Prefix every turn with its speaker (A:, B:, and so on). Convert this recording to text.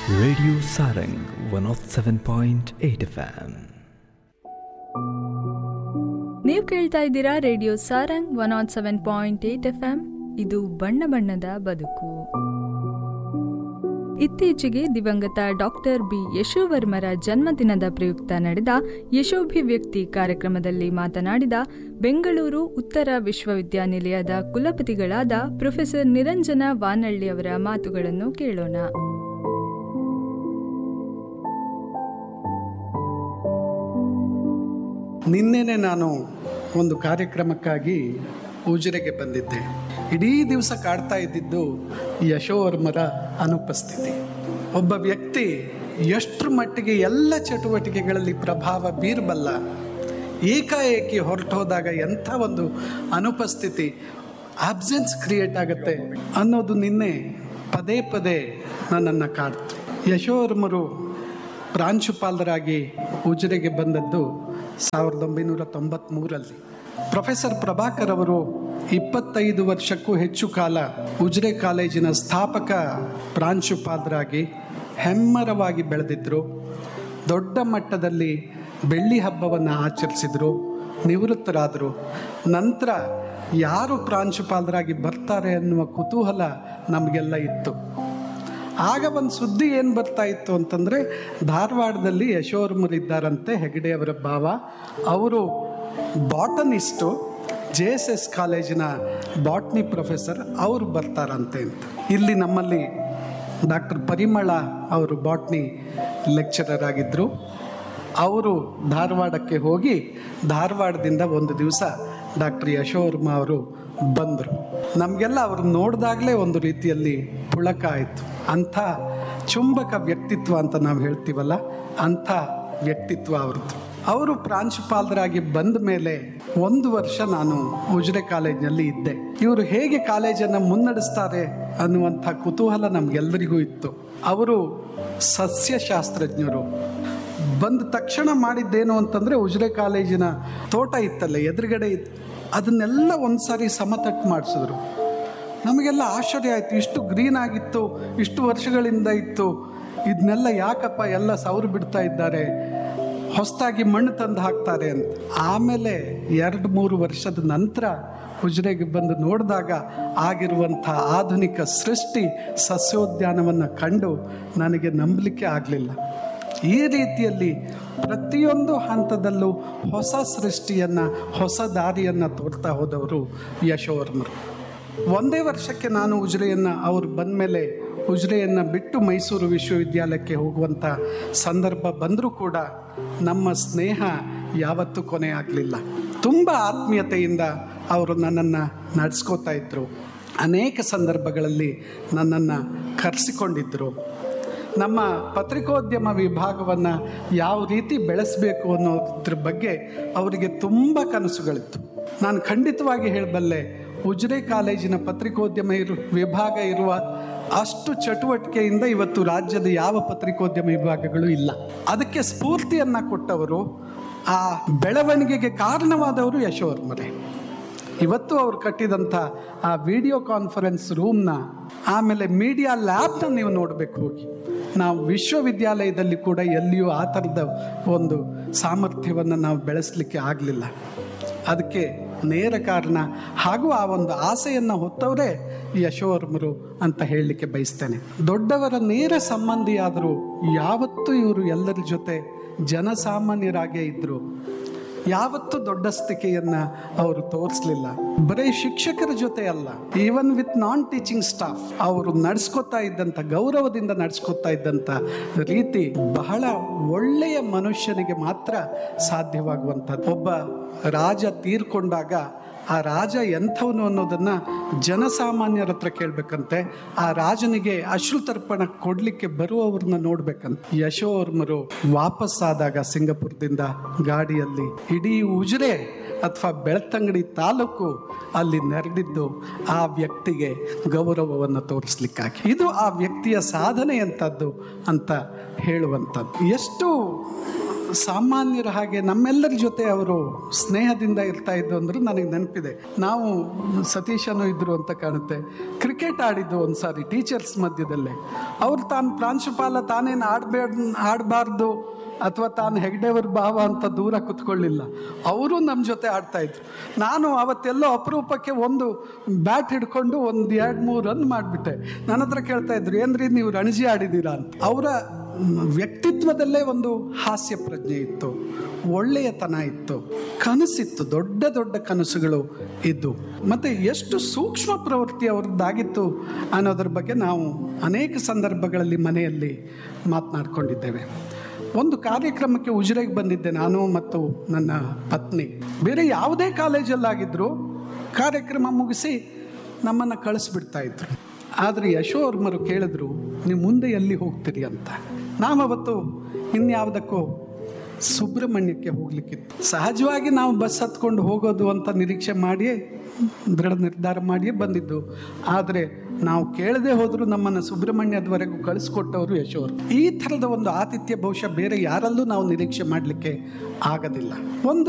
A: Radio Sarang 107.8 FM.
B: ನೀವು ಕೇಳ್ತಾ ಇದ್ದೀರಾ radio Sarang one naught seven point eight F M ಇದು ಬಣ್ಣ ಬಣ್ಣದ ಬದುಕು ಇತ್ತೀಚೆಗೆ ದಿವಂಗತ ಡಾಕ್ಟರ್ ಬಿ ಯಶೋವರ್ಮರ ಜನ್ಮದಿನದ ಪ್ರಯುಕ್ತ ನಡೆದ ಯಶೋಭಿವ್ಯಕ್ತಿ ಕಾರ್ಯಕ್ರಮದಲ್ಲಿ ಮಾತನಾಡಿದ ಬೆಂಗಳೂರು ಉತ್ತರ ವಿಶ್ವವಿದ್ಯಾನಿಲಯದ ಕುಲಪತಿಗಳಾದ ಪ್ರೊಫೆಸರ್ ನಿರಂಜನ ವಾನಳ್ಳಿಯವರ ಮಾತುಗಳನ್ನು ಕೇಳೋಣ
C: ನಿನ್ನೆನೆ ನಾನು ಒಂದು ಕಾರ್ಯಕ್ರಮಕ್ಕಾಗಿ ಉಜಿರೆಗೆ ಬಂದಿದ್ದೆ ಇಡೀ ದಿವಸ ಕಾಡ್ತಾ ಇದ್ದಿದ್ದು ಯಶೋವರ್ಮರ ಅನುಪಸ್ಥಿತಿ ಒಬ್ಬ ವ್ಯಕ್ತಿ ಎಷ್ಟರ ಮಟ್ಟಿಗೆ ಎಲ್ಲ ಚಟುವಟಿಕೆಗಳಲ್ಲಿ ಪ್ರಭಾವ ಬೀರಬಲ್ಲ ಏಕಾಏಕಿ ಹೊರಟು ಹೋದಾಗ ಎಂಥ ಒಂದು ಅನುಪಸ್ಥಿತಿ ಆಬ್ಸೆನ್ಸ್ ಕ್ರಿಯೇಟ್ ಆಗುತ್ತೆ ಅನ್ನೋದು ನಿನ್ನೆ ಪದೇ ಪದೇ ನನ್ನನ್ನು ಕಾಡ್ತು ಯಶೋವರ್ಮರು ಪ್ರಾಂಶುಪಾಲರಾಗಿ ಉಜಿರೆಗೆ ಬಂದದ್ದು ಸಾವಿರದ ಒಂಬೈನೂರ ತೊಂಬತ್ತ್ಮೂರಲ್ಲಿ ಪ್ರೊಫೆಸರ್ ಪ್ರಭಾಕರ್ ಅವರು ಇಪ್ಪತ್ತೈದು ವರ್ಷಕ್ಕೂ ಹೆಚ್ಚು ಕಾಲ ಉಜಿರೆ ಕಾಲೇಜಿನ ಸ್ಥಾಪಕ ಪ್ರಾಂಶುಪಾಲರಾಗಿ ಹೆಮ್ಮರವಾಗಿ ಬೆಳೆದಿದ್ದರು ದೊಡ್ಡ ಮಟ್ಟದಲ್ಲಿ ಬೆಳ್ಳಿ ಹಬ್ಬವನ್ನು ಆಚರಿಸಿದರು ನಿವೃತ್ತರಾದರು ನಂತರ ಯಾರು ಪ್ರಾಂಶುಪಾಲರಾಗಿ ಬರ್ತಾರೆ ಅನ್ನುವ ಕುತೂಹಲ ನಮಗೆಲ್ಲ ಇತ್ತು ಆಗ ಒಂದು ಸುದ್ದಿ ಏನು ಬರ್ತಾ ಇತ್ತು ಅಂತಂದರೆ ಧಾರವಾಡದಲ್ಲಿ ಯಶೋರ್ಮರು ಇದ್ದಾರಂತೆ ಹೆಗಡೆ ಅವರ ಭಾವ ಅವರು ಬಾಟನಿಸ್ಟು ಜೆ ಎಸ್ ಎಸ್ ಕಾಲೇಜಿನ ಬಾಟ್ನಿ ಪ್ರೊಫೆಸರ್ ಅವರು ಬರ್ತಾರಂತೆ ಅಂತ ಇಲ್ಲಿ ನಮ್ಮಲ್ಲಿ ಡಾಕ್ಟರ್ ಪರಿಮಳ ಅವರು ಬಾಟ್ನಿ ಲೆಕ್ಚರರ್ ಆಗಿದ್ದರು ಅವರು ಧಾರವಾಡಕ್ಕೆ ಹೋಗಿ ಧಾರವಾಡದಿಂದ ಒಂದು ದಿವಸ ಡಾಕ್ಟರ್ ಯಶೋವರ್ಮ ಅವರು ಬಂದರು ನಮಗೆಲ್ಲ ಅವರು ನೋಡಿದಾಗಲೇ ಒಂದು ರೀತಿಯಲ್ಲಿ ಪುಳಕ ಆಯಿತು ಅಂಥ ಚುಂಬಕ ವ್ಯಕ್ತಿತ್ವ ಅಂತ ನಾವು ಹೇಳ್ತೀವಲ್ಲ ಅಂಥ ವ್ಯಕ್ತಿತ್ವ ಅವ್ರದ್ದು ಅವರು ಪ್ರಾಂಶುಪಾಲರಾಗಿ ಬಂದ ಮೇಲೆ ಒಂದು ವರ್ಷ ನಾನು ಉಜಿರೆ ಕಾಲೇಜಿನಲ್ಲಿ ಇದ್ದೆ ಇವರು ಹೇಗೆ ಕಾಲೇಜನ್ನು ಮುನ್ನಡೆಸ್ತಾರೆ ಅನ್ನುವಂಥ ಕುತೂಹಲ ನಮಗೆಲ್ಲರಿಗೂ ಇತ್ತು ಅವರು ಸಸ್ಯಶಾಸ್ತ್ರಜ್ಞರು ಬಂದ ತಕ್ಷಣ ಮಾಡಿದ್ದೇನು ಅಂತಂದರೆ ಉಜಿರೆ ಕಾಲೇಜಿನ ತೋಟ ಇತ್ತಲ್ಲ ಎದುರುಗಡೆ ಇತ್ತು ಅದನ್ನೆಲ್ಲ ಒಂದು ಸಾರಿ ಸಮತಟ್ಟು ಮಾಡಿಸಿದ್ರು ನಮಗೆಲ್ಲ ಆಶ್ಚರ್ಯ ಆಯಿತು ಇಷ್ಟು ಗ್ರೀನ್ ಆಗಿತ್ತು ಇಷ್ಟು ವರ್ಷಗಳಿಂದ ಇತ್ತು ಇದನ್ನೆಲ್ಲ ಯಾಕಪ್ಪ ಎಲ್ಲ ಸೌರು ಬಿಡ್ತಾ ಇದ್ದಾರೆ ಹೊಸದಾಗಿ ಮಣ್ಣು ತಂದು ಹಾಕ್ತಾರೆ ಅಂತ ಆಮೇಲೆ ಎರಡು ಮೂರು ವರ್ಷದ ನಂತರ ಉಜಿರೆಗೆ ಬಂದು ನೋಡಿದಾಗ ಆಗಿರುವಂಥ ಆಧುನಿಕ ಸೃಷ್ಟಿ ಸಸ್ಯೋದ್ಯಾನವನ್ನು ಕಂಡು ನನಗೆ ನಂಬಲಿಕ್ಕೆ ಆಗಲಿಲ್ಲ ಈ ರೀತಿಯಲ್ಲಿ ಪ್ರತಿಯೊಂದು ಹಂತದಲ್ಲೂ ಹೊಸ ಸೃಷ್ಟಿಯನ್ನು ಹೊಸ ದಾರಿಯನ್ನು ತೋರ್ತಾ ಹೋದವರು ಯಶೋವರ್ಮರು ಒಂದೇ ವರ್ಷಕ್ಕೆ ನಾನು ಉಜಿರೆಯನ್ನು ಅವರು ಬಂದ ಮೇಲೆ ಉಜಿರೆಯನ್ನು ಬಿಟ್ಟು ಮೈಸೂರು ವಿಶ್ವವಿದ್ಯಾಲಯಕ್ಕೆ ಹೋಗುವಂಥ ಸಂದರ್ಭ ಬಂದರೂ ಕೂಡ ನಮ್ಮ ಸ್ನೇಹ ಯಾವತ್ತೂ ಕೊನೆ ಆಗಲಿಲ್ಲ ತುಂಬ ಆತ್ಮೀಯತೆಯಿಂದ ಅವರು ನನ್ನನ್ನು ನಡೆಸ್ಕೋತಾ ಇದ್ದರು ಅನೇಕ ಸಂದರ್ಭಗಳಲ್ಲಿ ನನ್ನನ್ನು ಕರೆಸಿಕೊಂಡಿದ್ದರು ನಮ್ಮ ಪತ್ರಿಕೋದ್ಯಮ ವಿಭಾಗವನ್ನು ಯಾವ ರೀತಿ ಬೆಳೆಸಬೇಕು ಅನ್ನೋದ್ರ ಬಗ್ಗೆ ಅವರಿಗೆ ತುಂಬ ಕನಸುಗಳಿತ್ತು ನಾನು ಖಂಡಿತವಾಗಿ ಹೇಳಬಲ್ಲೆ ಉಜಿರೆ ಕಾಲೇಜಿನ ಪತ್ರಿಕೋದ್ಯಮ ಇರು ವಿಭಾಗ ಇರುವ ಅಷ್ಟು ಚಟುವಟಿಕೆಯಿಂದ ಇವತ್ತು ರಾಜ್ಯದ ಯಾವ ಪತ್ರಿಕೋದ್ಯಮ ವಿಭಾಗಗಳು ಇಲ್ಲ ಅದಕ್ಕೆ ಸ್ಫೂರ್ತಿಯನ್ನು ಕೊಟ್ಟವರು ಆ ಬೆಳವಣಿಗೆಗೆ ಕಾರಣವಾದವರು ಯಶೋವರ್ಮರೇ ಇವತ್ತು ಅವ್ರು ಕಟ್ಟಿದಂಥ ಆ ವಿಡಿಯೋ ಕಾನ್ಫರೆನ್ಸ್ ರೂಮ್ನ ಆಮೇಲೆ ಮೀಡಿಯಾ ಲ್ಯಾಬ್ನ ನೀವು ನೋಡಬೇಕು ಹೋಗಿ ನಾವು ವಿಶ್ವವಿದ್ಯಾಲಯದಲ್ಲಿ ಕೂಡ ಎಲ್ಲಿಯೂ ಆ ಥರದ ಒಂದು ಸಾಮರ್ಥ್ಯವನ್ನು ನಾವು ಬೆಳೆಸಲಿಕ್ಕೆ ಆಗಲಿಲ್ಲ ಅದಕ್ಕೆ ನೇರ ಕಾರಣ ಹಾಗೂ ಆ ಒಂದು ಆಸೆಯನ್ನು ಹೊತ್ತವರೇ ಯಶೋವರ್ಮರು ಅಂತ ಹೇಳಲಿಕ್ಕೆ ಬಯಸ್ತೇನೆ ದೊಡ್ಡವರ ನೇರ ಸಂಬಂಧಿಯಾದರೂ ಯಾವತ್ತೂ ಇವರು ಎಲ್ಲರ ಜೊತೆ ಜನಸಾಮಾನ್ಯರಾಗೇ ಇದ್ದರು ಯಾವತ್ತೂ ದೊಡ್ಡಸ್ತಿಕೆಯನ್ನು ಅವರು ತೋರಿಸಲಿಲ್ಲ ಬರೀ ಶಿಕ್ಷಕರ ಜೊತೆ ಅಲ್ಲ even with non teaching staff ಅವರು ನಡೆಸ್ಕೊತಾ ಇದ್ದಂಥ ಗೌರವದಿಂದ ನಡೆಸ್ಕೊತಾ ಇದ್ದಂಥ ರೀತಿ ಬಹಳ ಒಳ್ಳೆಯ ಮನುಷ್ಯನಿಗೆ ಮಾತ್ರ ಸಾಧ್ಯವಾಗುವಂಥದ್ದು ಒಬ್ಬ ರಾಜ ತೀರ್ಕೊಂಡಾಗ ಆ ರಾಜ ಎಂಥವನು ಅನ್ನೋದನ್ನು ಜನಸಾಮಾನ್ಯರ ಹತ್ರ ಕೇಳಬೇಕಂತೆ ಆ ರಾಜನಿಗೆ ಅಶ್ರುತರ್ಪಣ ಕೊಡಲಿಕ್ಕೆ ಬರುವವ್ರನ್ನ ನೋಡ್ಬೇಕಂತ ಯಶೋವರ್ಮರು ವಾಪಸ್ಸಾದಾಗ ಸಿಂಗಪುರದಿಂದ ಗಾಡಿಯಲ್ಲಿ ಇಡೀ ಉಜಿರೆ ಅಥವಾ ಬೆಳ್ತಂಗಡಿ ತಾಲೂಕು ಅಲ್ಲಿ ನೆರೆದಿದ್ದು ಆ ವ್ಯಕ್ತಿಗೆ ಗೌರವವನ್ನು ತೋರಿಸ್ಲಿಕ್ಕಾಗಿ ಇದು ಆ ವ್ಯಕ್ತಿಯ ಸಾಧನೆ ಅಂತದ್ದು ಅಂತ ಹೇಳುವಂಥದ್ದು ಎಷ್ಟು ಸಾಮಾನ್ಯರ ಹಾಗೆ ನಮ್ಮೆಲ್ಲರ ಜೊತೆ ಅವರು ಸ್ನೇಹದಿಂದ ಇರ್ತಾ ಇದ್ದು ಅಂದ್ರೆ ನನಗೆ ನೆನಪಿದೆ ನಾವು ಸತೀಶನು ಇದ್ರು ಅಂತ ಕಾಣುತ್ತೆ ಕ್ರಿಕೆಟ್ ಆಡಿದ್ದು ಒಂದು ಸಾರಿ ಟೀಚರ್ಸ್ ಮಧ್ಯದಲ್ಲೇ ಅವ್ರು ತಾನು ಪ್ರಾಂಶುಪಾಲ ತಾನೇನು ಆಡಬೇಡ ಆಡಬಾರ್ದು ಅಥವಾ ತಾನು ಹೆಗ್ಡೆವರ್ ಭಾವ ಅಂತ ದೂರ ಕುತ್ಕೊಳ್ಳಿಲ್ಲ ಅವರು ನಮ್ಮ ಜೊತೆ ಆಡ್ತಾ ಇದ್ರು ನಾನು ಅವತ್ತೆಲ್ಲೋ ಅಪರೂಪಕ್ಕೆ ಒಂದು ಬ್ಯಾಟ್ ಹಿಡ್ಕೊಂಡು ಒಂದು ಎರಡು ಮೂರು ರನ್ ಮಾಡಿಬಿಟ್ಟೆ ನನ್ನ ಹತ್ರ ಕೇಳ್ತಾ ಇದ್ರು ಏನ್ರಿ ನೀವು ರಣಜಿ ಆಡಿದ್ದೀರಾ ಅಂತ ಅವರ ವ್ಯಕ್ತಿತ್ವದಲ್ಲೇ ಒಂದು ಹಾಸ್ಯ ಪ್ರಜ್ಞೆ ಇತ್ತು ಒಳ್ಳೆಯತನ ಇತ್ತು ಕನಸಿತ್ತು ದೊಡ್ಡ ದೊಡ್ಡ ಕನಸುಗಳು ಇದ್ದು ಮತ್ತು ಎಷ್ಟು ಸೂಕ್ಷ್ಮ ಪ್ರವೃತ್ತಿ ಅವ್ರದ್ದಾಗಿತ್ತು ಅನ್ನೋದ್ರ ಬಗ್ಗೆ ನಾವು ಅನೇಕ ಸಂದರ್ಭಗಳಲ್ಲಿ ಮನೆಯಲ್ಲಿ ಮಾತನಾಡ್ಕೊಂಡಿದ್ದೇವೆ ಒಂದು ಕಾರ್ಯಕ್ರಮಕ್ಕೆ ಉಜಿರೆಗೆ ಬಂದಿದ್ದೆ ನಾನು ಮತ್ತು ನನ್ನ ಪತ್ನಿ ಬೇರೆ ಯಾವುದೇ ಕಾಲೇಜಲ್ಲಾಗಿದ್ದರೂ ಕಾರ್ಯಕ್ರಮ ಮುಗಿಸಿ ನಮ್ಮನ್ನು ಕಳಿಸ್ಬಿಡ್ತಾ ಇದ್ರು ಆದರೆ ಯಶೋರ್ಮರು ಕೇಳಿದ್ರು ನೀವು ಮುಂದೆ ಎಲ್ಲಿ ಹೋಗ್ತೀರಿ ಅಂತ ನಾವವತ್ತು ಇನ್ಯಾವುದಕ್ಕೋ ಸುಬ್ರಹ್ಮಣ್ಯಕ್ಕೆ ಹೋಗ್ಲಿಕ್ಕಿತ್ತು ಸಹಜವಾಗಿ ನಾವು ಬಸ್ ಹತ್ಕೊಂಡು ಹೋಗೋದು ಅಂತ ನಿರೀಕ್ಷೆ ಮಾಡಿಯೇ ದೃಢ ನಿರ್ಧಾರ ಮಾಡಿಯೇ ಬಂದಿದ್ದು ಆದರೆ ನಾವು ಕೇಳದೆ ಹೋದರೂ ನಮ್ಮನ್ನು ಸುಬ್ರಹ್ಮಣ್ಯದವರೆಗೂ ಕಳಿಸ್ಕೊಟ್ಟವರು ಯಶೋರ್ ಈ ಥರದ ಒಂದು ಆತಿಥ್ಯ ಬಹುಶಃ ಬೇರೆ ಯಾರಲ್ಲೂ ನಾವು ನಿರೀಕ್ಷೆ ಮಾಡಲಿಕ್ಕೆ ಆಗೋದಿಲ್ಲ ಒಂದು